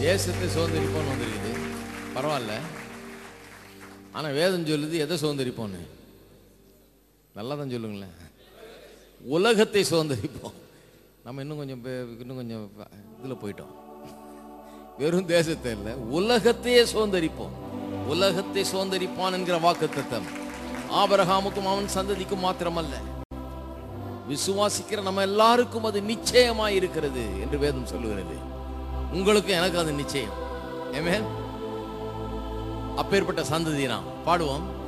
தேசத்தை சுதந்திரிப்போன்னு வந்திருக்குது பரவாயில்ல ஆனா வேதம் சொல்லுது எதை சுதந்திரிப்போன்னு நல்லா தான் சொல்லுங்களேன் உலகத்தை சுதந்திரிப்போம் நம்ம இன்னும் கொஞ்சம் பே- இன்னும் கொஞ்சம் இதுல போயிட்டோம் வெறும் தேசத்தை இல்லை உலகத்தையே சுதந்திரிப்போம் உலகத்தை சுதந்திரிப்பான் என்கிற வாக்குத்தத்தம் ஆபரகாமுக்கும் அவன் சந்ததிக்கும் மாத்திரமல்ல விசுவாசிக்கிற நம்ம எல்லாருக்கும் அது நிச்சயமாய் இருக்கிறது என்று வேதம் சொல்லுகிறது உங்களுக்கும் எனக்கு அது நிச்சயம் ஆமென் அப்பேற்பட்ட சந்ததி நாம் பாடுவோம்